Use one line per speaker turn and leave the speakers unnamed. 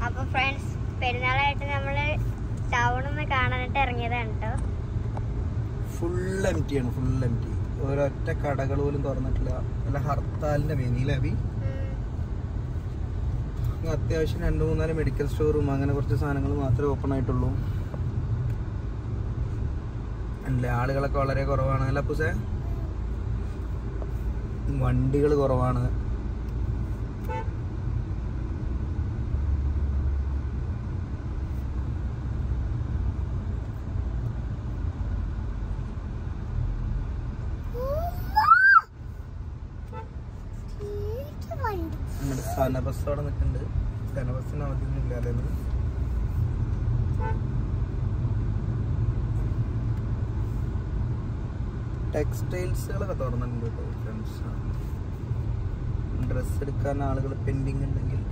അപ്പൊ ഫ്രണ്ട്സ് പെരുന്നാളായിട്ട് നമ്മള് ടൗൺ ഒന്ന് കാണാനായിട്ട് ഇറങ്ങിയതാണ് കേട്ടോ
ഫുൾ എം ടി ആണ് ഫുൾ എം ടി ഒരൊറ്റ കടകൾ പോലും തുറന്നിട്ടില്ല നല്ല ഹർത്താലിന്റെ മെനിയിലവി അത്യാവശ്യം രണ്ട് മൂന്നാല് മെഡിക്കൽ സ്റ്റോറും അങ്ങനെ കുറച്ച് സാധനങ്ങൾ മാത്രമേ ഓപ്പൺ ആയിട്ടുള്ളൂ അല്ലേ ആളുകളൊക്കെ വളരെ കുറവാണ് അല്ല പുസേ വണ്ടികൾ കുറവാണ് നമ്മുടെ സനബസ് അവിടെ നിൽക്കുന്നുണ്ട് സനബസിന് അവധിയൊന്നും ഇല്ലാതെ ടെക്സ്റ്റൈൽസുകളൊക്കെ തുറന്നിട്ടുണ്ട് കേട്ടോ ഫ്രണ്ട്സ് ഡ്രസ്സ് എടുക്കാൻ ആളുകൾ പെൻഡിങ് ഉണ്ടെങ്കിൽ